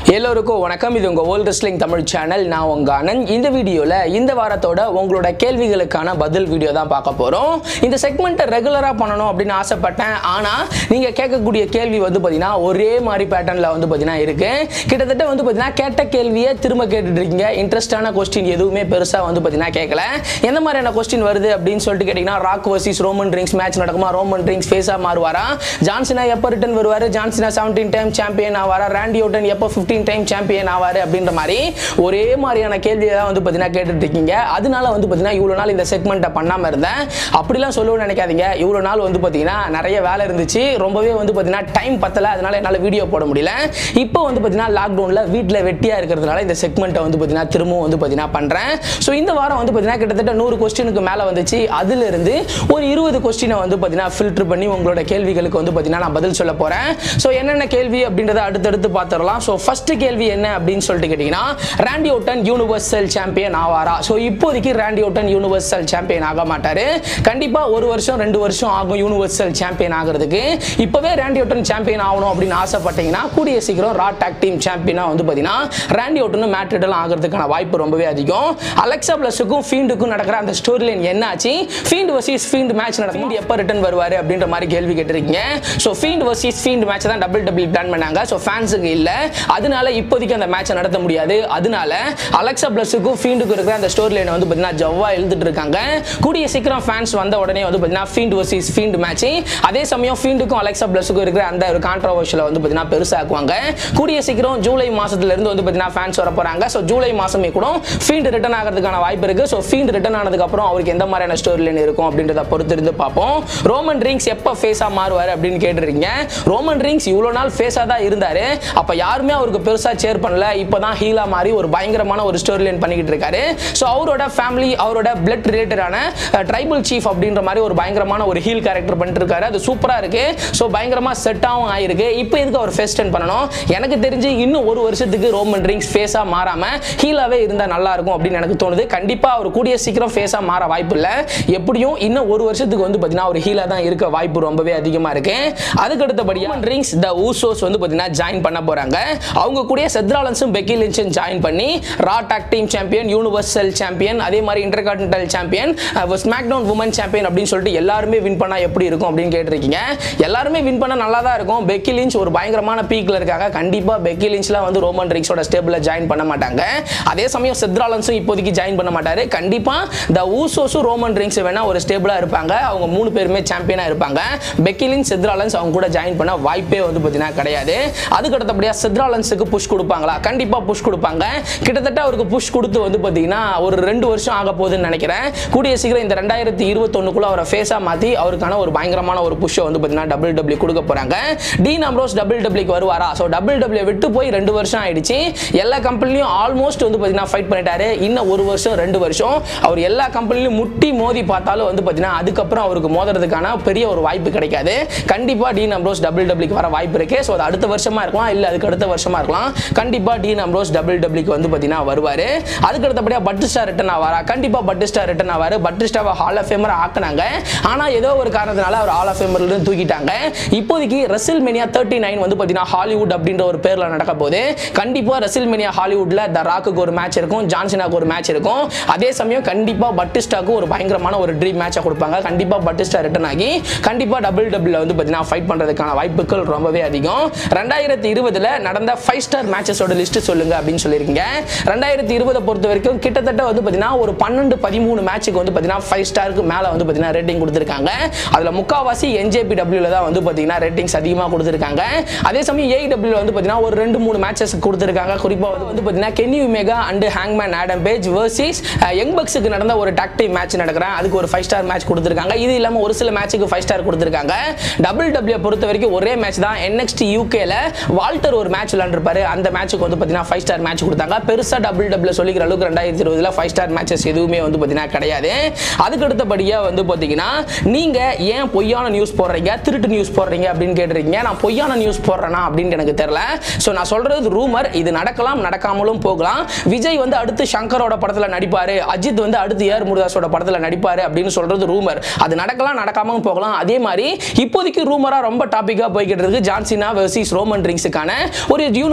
எல்லோருக்கும் வணக்கம் இது உங்கள் வேர்ல்ட் ரெஸ்லிங் தமிழ் சேனல் நான் உங்கள் ஆனந்த் இந்த வீடியோவில் இந்த வாரத்தோட உங்களோட கேள்விகளுக்கான பதில் வீடியோ தான் பார்க்க போகிறோம் இந்த செக்மெண்ட்டை ரெகுலராக பண்ணணும் அப்படின்னு ஆசைப்பட்டேன் ஆனால் நீங்கள் கேட்கக்கூடிய கேள்வி வந்து பார்த்தீங்கன்னா ஒரே மாதிரி பேட்டர்னில் வந்து பார்த்தீங்கன்னா இருக்குது கிட்டத்தட்ட வந்து பார்த்தீங்கன்னா கேட்ட கேள்வியை திரும்ப கேட்டுட்டு இருக்கீங்க இன்ட்ரெஸ்டான கொஸ்டின் எதுவுமே பெருசாக வந்து பார்த்தீங்கன்னா கேட்கல எந்த மாதிரியான கொஸ்டின் வருது அப்படின்னு சொல்லிட்டு கேட்டிங்கன்னா Rock versus Roman Reigns match நடக்குமா ரோமன் ரிங்ஸ் ஃபேஸாக மாறுவாரா ஜான்சினா எப்போ ரிட்டன் வருவார் ஜான்சினா செவன்டீன் டைம் சாம்பியன் ஆவாரா ராண்டி ஓட்டன் எப்போ ஃபிஃப்டீன் டைம் சாம்பியன் ஆவார் அப்படின்ற மாதிரி ஒரே மாதிரியான கேள்வியை தான் வந்து பார்த்தீங்கன்னா கேட்டுட்டு இருக்கீங்க அதனால வந்து பார்த்தீங்கன்னா இவ்வளோ நாள் இந்த செக்மெண்ட்டை பண்ணாமல் இருந்தேன் அப்படிலாம் சொல்லணும்னு நினைக்காதீங்க இவ்வளோ நாள் வந்து பார்த்தீங்கன்னா நிறைய வேலை இருந்துச்சு ரொம்பவே வந்து பார்த்தீங்கன்னா டைம் பத்தல அதனால என்னால் வீடியோ போட முடியல இப்போ வந்து பார்த்தீங்கன்னா லாக்டவுனில் வீட்டில் வெட்டியாக இருக்கிறதுனால இந்த செக்மெண்ட்டை வந்து பார்த்தீங்கன்னா திரும்பவும் வந்து பார்த்தீங்கன்னா பண்ணுறேன் ஸோ இந்த வாரம் வந்து பார்த்தீங்கன்னா கிட்டத்தட்ட நூறு கொஸ்டினுக்கு மேலே வந்துச்சு அதிலிருந்து ஒரு இருபது கொஸ்டினை வந்து பார்த்தீங்கன்னா ஃபில்டர் பண்ணி உங்களோட கேள்விகளுக்கு வந்து பார்த்தீங்கன்னா நான் பதில் சொல்ல போகிறேன் ஸோ என்னென்ன கேள்வி அப்படின்றத அடுத்தடுத்து பார்த்துடலாம் ஸோ ஃபர்ஸ்ட் கேள்வி என்ன அப்படின்னு சொல்லிட்டு கேட்டிங்கன்னா ராண்டி ஓட்டன் யூனிவர்சல் சாம்பியன் ஆவாரா ஸோ இப்போதைக்கு ராண்டி ஓட்டன் யூனிவர்சல் சாம்பியன் ஆக மாட்டார் கண்டிப்பாக ஒரு வருஷம் ரெண்டு வருஷம் ஆகும் யூனிவர்சல் சாம்பியன் ஆகிறதுக்கு இப்போவே ராண்டி ஓட்டன் சாம்பியன் ஆகணும் அப்படின்னு ஆசைப்பட்டீங்கன்னா கூடிய சீக்கிரம் ரா டாக் டீம் சாம்பியனாக வந்து பார்த்தீங்கன்னா ராண்டி ஓட்டனும் மேட்ரிடலும் ஆகிறதுக்கான வாய்ப்பு ரொம்பவே அதிகம் அலெக்சா பிளஸுக்கும் ஃபீண்டுக்கும் நடக்கிற அந்த ஸ்டோரி லைன் என்னாச்சு ஃபீண்ட் வர்சஸ் ஃபீண்ட் மேட்ச் நடக்கும் எப்போ ரிட்டன் வருவார் அப்படின்ற மாதிரி கேள்வி கேட்டிருக்கீங்க so Fiend versus Fiend match தான் டபுள் டபுள் பிளான் பண்ணாங்க ஸோ ஃபேன்ஸுக்கு இல்லை அதனால இப்போதைக்கு அந்த மேட்சை நடத்த முடியாது அதனால அலெக்சா பிளஸுக்கும் ஃபீண்டுக்கும் இருக்கிற அந்த ஸ்டோரி லைனை வந்து பார்த்தீங்கன்னா ஜவ்வா எழுதிட்டு இருக்காங்க கூடிய சீக்கிரம் ஃபேன்ஸ் வந்த உடனே வந்து பார்த்தீங்கன்னா ஃபீண்ட் வர்சஸ் ஃபீண்ட் மேட்ச் அதே சமயம் ஃபீண்டுக்கும் அலெக்சா பிளஸுக்கும் இருக்கிற அந்த ஒரு கான்ட்ரவர்ஷியலை வந்து பார்த்தீங்கன்னா பெருசாக்குவாங்க கூடிய சீக்கிரம் ஜூலை மாசத்துல இருந்து வந்து பார்த்தீங்கன்னா ஃபேன்ஸ் வர போறாங்க ஸோ ஜூலை மாசமே கூட ஃபீண்ட் ரிட்டர்ன் ஆகிறதுக்கான வாய்ப்பு இருக்கு ஸோ ஃபீண்ட் ரிட்டர்ன் ஆனதுக்கு அப்புறம் அவருக்கு எந்த மாதிரியான ஸ்டோரி லைன் இருக்கும் அப்படின்றத பொறுத்து இருந்து பார்ப்போம் ரோமன் ரிங்ஸ் எப்போ ஃபேஸா மாறுவார் அப்படின்னு கேட்டுருக்கீங்க ரோமன் ரிங்ஸ் இவ்வளோ நாள் ஃபேஸா தான் இருந்தாரு அப்ப யாருமே அவருக்கு பெருசா சேர் பண்ணல இப்போதான் ஹீலா மாதிரி ஒரு பயங்கரமான ஒரு ஸ்டோரி லைன் பண்ணிக்கிட்டு இருக்காரு ஸோ அவரோட ஃபேமிலி அவரோட பிளட் ரிலேட்டடான ட்ரைபல் சீஃப் அப்படின்ற மாதிரி ஒரு பயங்கரமான ஒரு ஹீல் கேரக்டர் பண்ணிட்டு இருக்காரு அது சூப்பரா இருக்கு ஸோ பயங்கரமா செட்டாகவும் ஆயிருக்கு இப்போ எதுக்கு அவர் ஃபேஸ் டர்ன் பண்ணணும் எனக்கு தெரிஞ்சு இன்னும் ஒரு வருஷத்துக்கு ரோமன் ரிங்ஸ் ஃபேஸா மாறாம ஹீலாவே இருந்தா நல்லா இருக்கும் அப்படின்னு எனக்கு தோணுது கண்டிப்பா அவர் கூடிய சீக்கிரம் ஃபேஸா மாற வாய்ப்பு இல்லை எப்படியும் இன்னும் ஒரு வருஷத்துக்கு வந்து பார்த்தீங்கன்னா ஒரு ஹீலா தான் இருக்க வாய்ப்பு ரொம்பவே அதிகமா இருக்கு அதுக்கு அடுத்தபடியா ரிங்ஸ் த ஊசோஸ் வந்து பார்த்தீங்கன்னா ஜாயின் பண்ண போறாங்க அவங்க கூட செத்ராலன்ஸும் பெக்கி லின்ச்சும் ஜாயின் பண்ணி Raw tag team champion universal champion அதே மாதிரி intercontinental champion SmackDown woman champion அப்படின்னு சொல்லிட்டு எல்லாருமே வின் பண்ணா எப்படி இருக்கும் அப்படின்னு கேட்டிருக்கீங்க எல்லாருமே வின் பண்ணா நல்லா தான் இருக்கும் பெக்கி லின்ச் ஒரு பயங்கரமான பீக்ல இருக்காங்க கண்டிப்பா பெக்கி லின்ச்லாம் வந்து ரோமன் ரிங்ஸோட ஸ்டேபிளில் ஜாயின் பண்ண மாட்டாங்க அதே சமயம் செத்ராலன்ஸும் இப்போதைக்கு ஜாயின் பண்ண மாட்டாரு கண்டிப்பா த ஊசோஸும் ரோமன் ரிங்ஸ் வேணா ஒரு ஸ்டேபிளா இருப்பாங்க அவங்க மூணு பேருமே சாம்பியனா இருப்பாங்க பெக்கி லின்ச் செத்ராலன்ஸ் அவங்க கூட ஜாயின் பண்ண வாய்ப்பே வந்து பார்த்தீங்கன்னா கிடையாது அதுக்கு அடுத்தபடியா செத்ராலன்ஸுக்கு புஷ் கொடுப்பாங்களா கண்டிப்பா புஷ் கொடுப்பாங்க கிட்டத்தட்ட அவருக்கு புஷ் கொடுத்து வந்து பார்த்தீங்கன்னா ஒரு ரெண்டு வருஷம் ஆக போகுதுன்னு நினைக்கிறேன் கூடிய சீக்கிரம் இந்த ரெண்டாயிரத்தி இருபத்தொன்னுக்குள்ள அவரை ஃபேஸா மாத்தி அவருக்கான ஒரு பயங்கரமான ஒரு புஷ்ஷை வந்து பார்த்தீங்கன்னா டபுள் டபிள்யூ கொடுக்க போறாங்க டீன் அம்ரோஸ் டபுள் டபிள்யூக்கு வருவாரா ஸோ டபுள் டபிள்யூ விட்டு போய் ரெண்டு வருஷம் ஆயிடுச்சு எல்லா கம்பெனிலையும் ஆல்மோஸ்ட் வந்து பார்த்தீங்கன்னா ஃபைட் பண்ணிட்டாரு இன்னும் ஒரு வருஷம் ரெண்டு வருஷம் அவர் எல்லா கம்பெனிலையும் முட்டி மோதி பார்த்தாலும் வந்து பார்த்தீங்கன்னா அதுக்கப்புறம் அவருக்கு மோதுறதுக்கான பெரிய ஒரு வாய்ப்பு கிடைக்காது கண்டிப்பா டீன் அம்ரோஸ் டபுள் டபிள்யூக்கு வர வாய்ப்பு இருக்கு ஸோ அது அடுத்த வருஷமா இருக்கலாம் இல்லை அதுக்கு அடுத்த வருஷமா இருக்கலாம் கண்டிப்பா டீன் அம்ரோஸ் டபுள் டபிள்யூக்கு வந்து பார்த்தீங்கன்னா வருவாரு அதுக்கு அடுத்தபடியா பட்டிஸ்டா ரிட்டன் ஆவாரா கண்டிப்பா பட்டிஸ்டா ரிட்டன் ஆவாரு பட்டிஸ்டாவை ஹால் ஆஃப் ஃபேமர் ஆக்குனாங்க ஆனா ஏதோ ஒரு காரணத்தினால அவர் ஹால் ஆஃப் ஃபேமர்ல இருந்து தூக்கிட்டாங்க இப்போதைக்கு ரெசில் மெனியா தேர்ட்டி நைன் வந்து பார்த்தீங்கன்னா ஹாலிவுட் அப்படின்ற ஒரு பேர்ல நடக்க போது கண்டிப்பா ரெசில் மெனியா ஹாலிவுட்ல த ராக்குக்கு ஒரு மேட்ச் இருக்கும் ஜான்சினாக்கு ஒரு மேட்ச் இருக்கும் அதே சமயம் கண்டிப்பா பட்டிஸ்டாக்கு ஒரு பயங்கரமான ஒரு ட்ரீம் மேட்சை கொடுப்பாங்க கண்டிப்பா பட்டிஸ்டா ரிட்டன் ஆகி கண்டிப்பா டபுள் டபுள் வந்து பார்த்தீங்கன்னா ஃபைட் பண்றதுக்கான வாய்ப்புகள் ரொம்பவே அதிகம் ரெண்டாயிரத்தி இருபதுல நடந்த ஃபைவ் ஸ்டார் மேட்சஸோட லிஸ்ட் சொல்லுங்க அப்படின்னு சொல்லியிருக்கீங்க ரெண்டாயிரத்தி இருபதை பொறுத்த வரைக்கும் கிட்டத்தட்ட வந்து பார்த்தீங்கன்னா ஒரு பன்னெண்டு பதிமூணு மேட்சுக்கு வந்து பார்த்தீங்கன்னா ஃபைவ் ஸ்டாருக்கு மேலே வந்து பார்த்தீங்கன்னா ரேட்டிங் கொடுத்துருக்காங்க அதில் முக்காவாசி என்ஜேபி டபிள்யூல தான் வந்து பார்த்தீங்கன்னா ரேட்டிங்ஸ் அதிகமாக கொடுத்துருக்காங்க அதே சமயம் ஏஐ டபிள்யூ வந்து பார்த்தீங்கன்னா ஒரு ரெண்டு மூணு மேட்சஸ் கொடுத்துருக்காங்க குறிப்பாக வந்து வந்து பார்த்தீங்கன்னா கென்னி உமேகா அண்ட் ஹேங்மேன் ஆடம் பேஜ் வர்சஸ் யங் பக்ஸுக்கு நடந்த ஒரு டாக்டி மேட்ச் நடக்கிறேன் அதுக்கு ஒரு ஃபைவ் ஸ்டார் மேட்ச் கொடுத்துருக்காங்க இது இல்லாமல் ஒரு சில மேட்சுக்கு ஃபைவ் ஸ்டார் கொடுத்துருக்காங்க டபுள் டபிள்யூ பொறுத்த வரைக்கும் ஒரே மேட்ச் தான் என்எக்ஸ்டி யூகேல வால்டர் ஒரு மேட்ச் விளாண்டுருப்பாரு அந்த மேட்சுக்கு வந்து பார்த்தீங்கன்னா ஃபைவ் ஸ்டார் மேட்ச் கொடுத்தாங்க பெருசாக டபுள் டபுள் சொல்லிக்கிற அளவுக்கு ரெண்டாயிரத்தி இருபதுல ஃபைவ் ஸ்டார் மேட்சஸ் எதுவுமே வந்து பார்த்தீங்கன்னா கிடையாது அதுக்கு அடுத்தபடியாக வந்து பார்த்தீங்கன்னா நீங்கள் ஏன் பொய்யான நியூஸ் போடுறீங்க திருட்டு நியூஸ் போடுறீங்க அப்படின்னு கேட்டிருக்கீங்க நான் பொய்யான நியூஸ் போடுறேனா அப்படின்னு எனக்கு தெரியல ஸோ நான் சொல்றது ரூமர் இது நடக்கலாம் நடக்காமலும் போகலாம் விஜய் வந்து அடுத்து சங்கரோட படத்தில் நடிப்பாரு அஜித் வந்து அடுத்து ஏர் முருதாஸோட படத்தில் நடிப்பாரு அப்படின்னு சொல்றது ரூமர் அது நடக்கலாம் நடக்காமலும் போகலாம் அதே மாதிரி இப்போதைக்கு ரூமரா ரொம்ப டாபிக்காக போய்கிட்டு இருக்கு ஜான்சினா வெர்சஸ் ரோமன் ரிங்ஸுக்கான ஒரு universe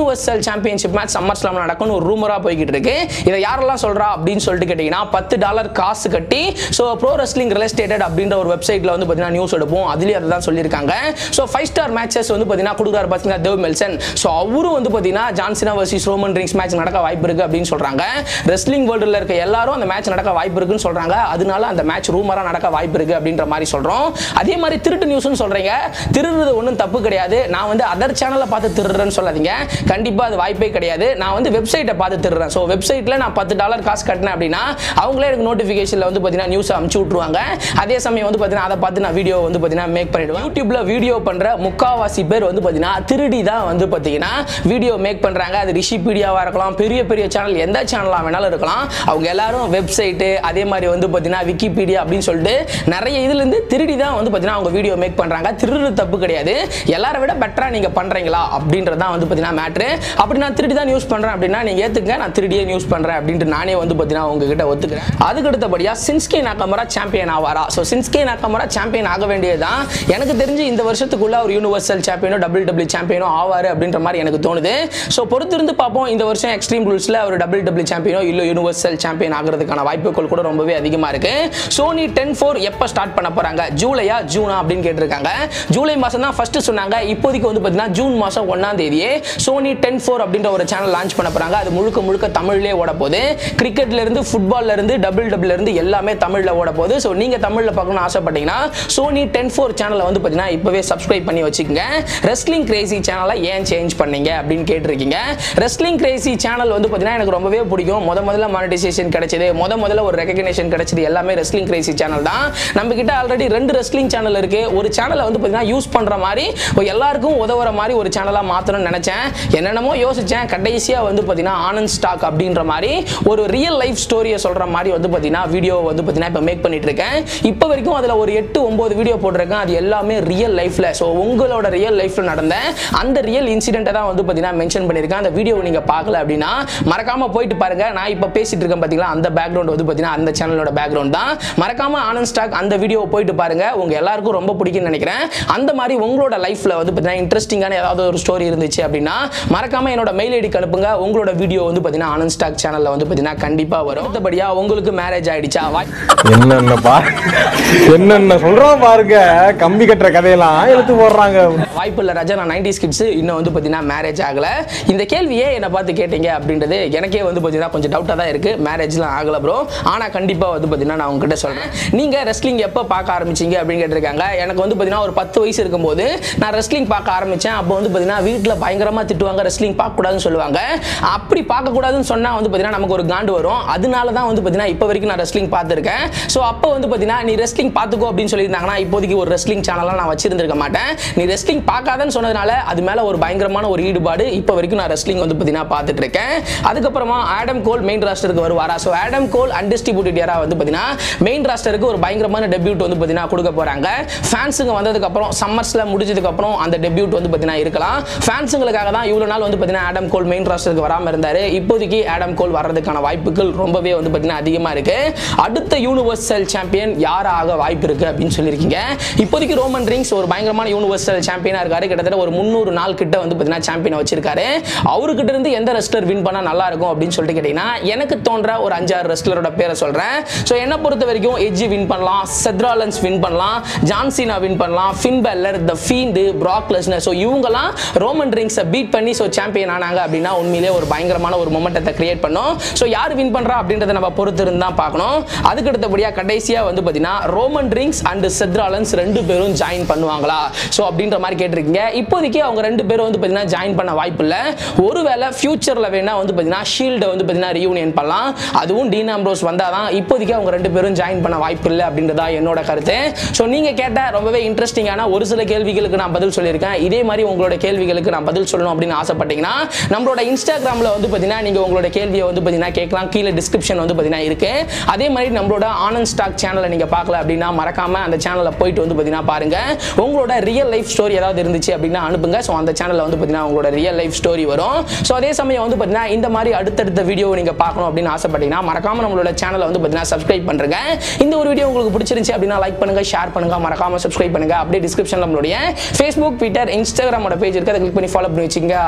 universal championship match SummerSlam நடக்கும்னு ஒரு ரூமராக போய்கிட்டு இருக்கு இதை யாரெல்லாம் சொல்றா அப்படின்னு சொல்லிட்டு கேட்டிங்கன்னா பத்து டாலர் காசு கட்டி ஸோ ப்ரோ ரெஸ்லிங் ரிலேஸ்டேட்டட் அப்படின்ற ஒரு வெப்சைட்டில் வந்து பார்த்தீங்கன்னா நியூஸ் எடுப்போம் அதுலேயே அதை தான் சொல்லியிருக்காங்க ஸோ ஃபைவ் ஸ்டார் மேட்சஸ் வந்து பார்த்தீங்கன்னா கொடுக்குறாரு பார்த்தீங்கன்னா தேவ் மெல்சன் ஸோ அவரும் வந்து பார்த்தீங்கன்னா John Cena versus Roman Reigns match நடக்க வாய்ப்பு இருக்கு அப்படின்னு சொல்றாங்க ரெஸ்லிங் வேர்ல்டில் இருக்க எல்லாரும் அந்த மேட்ச் நடக்க வாய்ப்பு இருக்குன்னு சொல்றாங்க அதனால அந்த மேட்ச் ரூமராக நடக்க வாய்ப்பு இருக்கு அப்படின்ற மாதிரி சொல்றோம் அதே மாதிரி திருட்டு நியூஸ்னு சொல்றீங்க திருடுறது ஒன்றும் தப்பு கிடையாது நான் வந்து அதர் சேனலை பார்த்து திருடுறேன்னு சொல்லாதீங்க கண்டிப்பா அது வாய்ப்பே கிடையாது நான் வந்து வெப்சைட்டை பார்த்து திருடுறேன் ஸோ வெப்சைட்டில் நான் பத்து டாலர் காசு கட்டினேன் அப்படின்னா அவங்களே எனக்கு நோட்டிஃபிகேஷனில் வந்து பார்த்தீங்கன்னா நியூஸ் அமுச்சு விட்ருவாங்க அதே சமயம் வந்து பார்த்தீங்கன்னா அதை பார்த்து நான் வீடியோ வந்து பார்த்தீங்கன்னா மேக் பண்ணிடுவேன் யூடியூப்ல வீடியோ பண்ற முக்காவாசி பேர் வந்து பார்த்தீங்கன்னா திருடி தான் வந்து பார்த்தீங்கன்னா வீடியோ மேக் பண்றாங்க அது ரிஷிபீடியாவா இருக்கலாம் பெரிய பெரிய சேனல் எந்த சேனலாக வேணாலும் இருக்கலாம் அவங்க எல்லாரும் வெப்சைட்டு அதே மாதிரி வந்து பார்த்தீங்கன்னா விக்கிபீடியா அப்படின்னு சொல்லிட்டு நிறைய இதுலேருந்து திருடி தான் வந்து பார்த்தீங்கன்னா அவங்க வீடியோ மேக் பண்றாங்க திருடுறது தப்பு கிடையாது எல்லாரை விட பெட்டரா நீங்க பண்றீங்களா அப்படின்றது தான் வந்து பார்த்தீங்கன்னா மேட்ரு அப்படி நான் திருடி தான் நியூஸ் பண்றேன் அப்படின்னா நீங்க ஏத்துங்க நான் திருடியே நியூஸ் பண்றேன் அப்படின்ட்டு நானே வந்து பார்த்தீங்கன்னா உங்ககிட்ட ஒத்துக்கிறேன் அதுக்கு அடுத்தபடியா சின்ஸ்கே நாக்கமரா சாம்பியன் ஆவாரா ஸோ சின்ஸ்கே நாக்கமரா சாம்பியன் ஆக வேண்டியதுதான் எனக்கு தெரிஞ்சு இந்த வருஷத்துக்குள்ள ஒரு யூனிவர்சல் சாம்பியனோ டபிள் டபிள்யூ சாம்பியனோ ஆவாரு அப்படின்ற மாதிரி எனக்கு தோணுது ஸோ பொறுத்திருந்து பார்ப்போம் இந்த வருஷம் எக்ஸ்ட்ரீம் ரூல்ஸ்ல ஒரு டபிள் டபிள்யூ சாம்பியனோ இல்லை யூனிவர்சல் சாம்பியன் ஆகிறதுக்கான வாய்ப்புகள் கூட ரொம்பவே அதிகமா இருக்கு சோனி டென் ஃபோர் எப்போ ஸ்டார்ட் பண்ண போறாங்க ஜூலையா ஜூனா அப்படின்னு கேட்டிருக்காங்க ஜூலை மாசம் தான் ஃபர்ஸ்ட் சொன்னாங்க இப்போதைக்கு வந்து பார்த்தீங்கன்னா ஜூன் மாசம் ஒன்னாம் தேதியே சோனி டென் ஃபோர் அப்படின்ற ஒரு சேனல் லான்ச் பண்ண போறாங்க அது முழுக்க முழுக்க தமிழ்லேயே ஓட போகுது கிரிக்கெட்ல இருந்து ஃபுட்பால்ல இருந்து டபுள் டபுள்ல இருந்து எல்லாமே தமிழ்ல ஓட போகுது ஸோ நீங்க தமிழ்ல பார்க்கணும்னு ஆசைப்பட்டீங்கன்னா சோனி டென் ஃபோர் சேனலை வந்து பார்த்தீங்கன்னா இப்பவே சப்ஸ்கிரைப் பண்ணி வச்சுக்கோங்க ரெஸ்லிங் கிரேசி சேனலை ஏன் சேஞ்ச் பண்ணீங்க அப்படின்னு கேட்டிருக்கீங்க ரெஸ்லிங் கிரேசி சேனல் வந்து பார்த்தீங்கன்னா எனக்கு ரொம்பவே பிடிக்கும் முத முதல்ல மானிட்டைசேஷன் கிடைச்சது முத முதல்ல ஒரு ரெகக்னேஷன் கிடைச்சது எல்லாமே ரெஸ்லிங் கிரேசி சேனல் தான் நம்ம கிட்ட ஆல்ரெடி ரெண்டு ரெஸ்லிங் சேனல் இருக்கு ஒரு சேனலை வந்து பார்த்தீங்கன்னா யூஸ் பண்ற மாதிரி ஒரு எல்லாருக்கும் உதவுற மாதிரி ஒரு சேனலா மாத்தணும்னு நினைச்சேன் என்னென்னமோ யோசிச்சேன் கடைசியா வந்து பார்த்தீங்கன்னா ஆனந்த் ஸ்டாக் அப்படின்ற மாதிரி ஒரு ரியல் லைஃப் ஸ்டோரியை சொல்ற மாதிரி வந்து பார்த்தீங்கன்னா வீடியோ வந்து பார்த்தீங்கன்னா இப்போ மேக் பண்ணிட்டு இருக்கேன் இப்போ வரைக்கும் அதில் ஒரு எட்டு ஒன்பது வீடியோ போட்டிருக்கேன் அது எல்லாமே ரியல் லைஃப்ல ஸோ உங்களோட ரியல் லைஃப்ல நடந்த அந்த ரியல் இன்சிடென்ட்டை தான் வந்து பார்த்தீங்கன்னா மென்ஷன் பண்ணியிருக்கேன் அந்த வீடியோ நீங்க பார்க்கல அப்படின்னா மறக்காம போயிட்டு பாருங்க நான் இப்போ பேசிட்டு இருக்கேன் பார்த்தீங்களா அந்த பேக்ரவுண்ட் வந்து பார்த்தீங்கன்னா அந்த சேனலோட பேக்ரவுண்ட் தான் மறக்காம ஆனந்த் ஸ்டாக் அந்த வீடியோவை போயிட்டு பாருங்க உங்க எல்லாருக்கும் ரொம்ப பிடிக்கும்னு நினைக்கிறேன் அந்த மாதிரி உங்களோட லைஃப்ல வந்து பார்த்தீங்கன்னா இன்ட்ரெஸ்டிங்கான ஏதாவது ஒரு ஸ்டோரி இருந்துச்சு அப்படின்னா மறக்காம என்னோட மெயில் ஐடிக்கு அனுப்புங்க உங்களோட வீடியோ வந்து பார்த்தீங்கன்னா ஆனந்த் ஸ்டாக் சேனல்ல வந்து பார்த்தீங்கன்னா கண்டிப்பா வரும் அடுத்தபடியா உங்களுக்கு மேரேஜ் ஆயிடுச்சா வாய் என்னென்ன பா என்னென்ன சொல்றான் பாருங்க கம்பி கட்டுற கதையெல்லாம் எடுத்து போடுறாங்க வாய்ப்பு இல்லை ராஜா நான் நைன்டி கிட்ஸ் இன்னும் வந்து பார்த்தீங்கன்னா மேரேஜ் ஆகலை இந்த கேள்வியே என்னை பார்த்து கேட்டீங்க அப்படின்றது எனக்கே வந்து பார்த்தீங்கன்னா கொஞ்சம் டவுட்டாக தான் இருக்குது மேரேஜ்லாம் ஆகலை ப்ரோ ஆனால் கண்டிப்பாக வந்து பார்த்தீங்கன்னா நான் உங்ககிட்ட சொல்கிறேன் நீங்கள் ரெஸ்லிங் எப்போ பார்க்க ஆரம்பிச்சீங்க அப்படின்னு கேட்டிருக்காங்க எனக்கு வந்து பார்த்தீங்கன்னா ஒரு பத்து வயசு இருக்கும்போது நான் ரெஸ்லிங் பார்க்க ஆரம்பித்தேன் அப்போ வந்து பார்த்தீங்கன்னா வீட்டில் பயங்கரமாக திட்டுவாங்க ரெஸ்லிங் பார்க்கக்கூடாதுன்னு சொல்லுவாங்க அப்படி பார்க்கக்கூடாதுன்னு சொன்னால் வந்து பார்த்தீங்கன்னா நமக்கு ஒரு காண்டு வரும் அதனால தான் வந்து பார்த்தீங்கன்னா இப்போ வரைக்கும் நான் ரெஸ்லிங் பார்த்துருக்கேன் ஸோ அப்போ வந்து பார்த்தீங்கன்னா நீ ரெஸ்லிங் பார்த்துக்கோ அப்படின்னு சொல்லியிருந்தாங்கன்னா இப்போதைக்கு ஒரு ரெஸ்லிங் சேனலாக நான் வச்சிருந்திருக்க மாட்டேன் நீ ரெஸ்லிங் பார்க்காதன்னு சொன்னதுனால அது மேலே ஒரு பயங்கரமான ஒரு ஈடுபாடு இப்போ வரைக்கும் நான் ரெஸ்லிங் வந்து பார்த்தீங்கன்னா பார்த்துட்டு இருக்கேன் அதுக்கப்புறமா ஆடம் கோல் மெயின் ராஸ்டருக்கு வருவாரா ஸோ ஆடம் கோல் அன்டிஸ்ட்ரிபியூட்டட் யாரா வந்து பார்த்தீங்கன்னா மெயின் ராஸ்டருக்கு ஒரு பயங்கரமான டெபியூட் வந்து பார்த்தீங்கன்னா கொடுக்க போகிறாங்க ஃபேன்ஸுங்க வந்ததுக்கப்புறம் சம்மர்ஸில் முடிஞ்சதுக்கப்புறம் அந்த டெபியூட் வந்து பார்த்தீங்கன்னா இருக்கலாம் ஃபேன்ஸுங்களுக்காக தான் இவ்வளோ நாள் வந்து பார்த்தீங்கன்னா ஆடம் கோல் மெயின் ராஸ்டருக்கு வராமல் இருந்தார் இப்போதைக்கு ஆடம் கோல் வர்றதுக்கான வாய்ப்புகள் ரொம்பவே வந்து பார்த்தீங்கன்னா அதிகமாக இருக்கு அடுத்த யூனிவர்சல் சாம்பியன் யாராக வாய்ப்பு இருக்கு அப்படின்னு சொல்லியிருக்கீங்க இப்போதைக்கு ரோமன் ரிங்ஸ் ஒரு பயங்கரமான யூனிவர்சல் சாம்பியனா இருக்காரு கிட்டத்தட்ட ஒரு முந்நூறு நாள் கிட்ட வந்து பார்த்தீங்கன்னா சாம்பியனை வச்சிருக்காரு அவர்கிட்ட இருந்து எந்த ரெஸ்லர் வின் பண்ணா நல்லா இருக்கும் அப்படின்னு சொல்லிட்டு கேட்டீங்கன்னா எனக்கு தோன்ற ஒரு அஞ்சாறு ரெஸ்லரோட பேரை சொல்றேன் ஸோ என்னை பொறுத்த வரைக்கும் எஜ்ஜி வின் பண்ணலாம் செத்ராலன்ஸ் வின் பண்ணலாம் ஜான்சினா வின் பண்ணலாம் Finn Balor the Fiend Brock Lesnar so இவங்கலாம் ரோமன் ரிங்ஸை பீட் பண்ணி ஸோ சாம்பியன் ஆனாங்க அப்படின்னா உண்மையிலே ஒரு பயங்கரமான ஒரு மொமெண்டத்தை கிரியேட் பண்ணும் ஸோ யார் வின் பண்றா அப்படின்றத நம்ம பொறுத்து இருந்து தான் பார்க்கணும் அதுக்கு அடுத்தபடியாக கடைசியாக வந்து பார்த்தீங்கன்னா ரோமன் ரிங்ஸ் அண்ட் செத்ராலன்ஸ் ரெண்டு பேரும் ஜாயின் பண்ணுவாங்களா ஸோ அப்படின்ற மாதிரி கேட்டிருக்கீங்க இப்போதைக்கு அவங்க ரெண்டு பேரும் வந்து பார்த்தீங்கன்னா ஜாயின் பண்ண வாய்ப்பு இல்லை ஒருவேளை ஃபியூச்சரில் வேணா வந்து பார்த்தீங்கன்னா ஷீல்டை வந்து பார்த்தீங்கன்னா ரீயூனியன் பண்ணலாம் அதுவும் டீன் ஆம்ப்ரோஸ் வந்தால் தான் இப்போதைக்கு அவங்க ரெண்டு பேரும் ஜாயின் பண்ண வாய்ப்பு இல்லை அப்படின்றதா என்னோட கருத்து ஸோ நீங்கள் கேட்ட ரொம்பவே இன்ட்ரெஸ்டிங்கான ஒரு சில கேள்விகளுக்கு நான் பதில் சொல்லியிருக்கேன் இதே மாதிரி உங்களோட கேள்விகளுக்கு நான் பதில் சொல்லணும் அப்படின்னு ஆசைப்பட்டீங்கன்னா நம்மளோட இன்ஸ்டாகிராமில் வந்து பார்த்தீங்கன்னா நீங்கள் உங்களோட கேள்வியை வந்து பார்த்தீங்கன்னா கேட்கலாம் கீழே டிஸ்கிரிப்ஷன் வந்து பார்த்தீங்கன்னா இருக்கு அதே மாதிரி நம்மளோட ஆனந்த் ஸ்டாக் சேனலை நீங்கள் பார்க்கல அப்படின்னா மறக்காம அந்த சேனலில் போயிட்டு வந்து பார்த்தீங்கன்னா பாருங்க உங்களோட ரியல் லைஃப் ஸ்டோரி ஏதாவது இருந்துச்சு அப்படின்னா அனுப்புங்க ஸோ அந்த சேனலில் வந்து பார்த்தீங்கன்னா உங்களோட ரியல் லைஃப் ஸ்டோரி வரும் ஸோ அதே சமயம் வந்து பார்த்தீங்கன்னா இந்த மாதிரி அடுத்தடுத்த வீடியோ நீங்கள் பார்க்கணும் அப்படின்னு ஆசைப்பட்டீங்கன்னா மறக்காம நம்மளோட சேனலை வந்து பார்த்தீங்கன்னா சப்ஸ்கிரைப் பண்ணுங்க இந்த ஒரு வீடியோ உங்களுக்கு பிடிச்சிருந்துச்சு அப்படின்னா லைக் பண்ணுங்க ஷேர் பண்ணுங்க மறக்காம சப்ஸ்கிரைப் பண்ணுங்க அப்படியே டிஸ்கிரிப்ஷன் நம்மளுடைய ஃபேஸ்புக் ட்விட்டர் இன்ஸ்டாகிராமோட பேஜ் இருக்கு அதை கிளிக் பண்ணி ஃபாலோ பண்ணி வச்சுங்க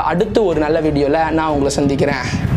அடுத்து ஒரு நல்ல வீடியோவில் நான் உங்களை சந்திக்கிறேன்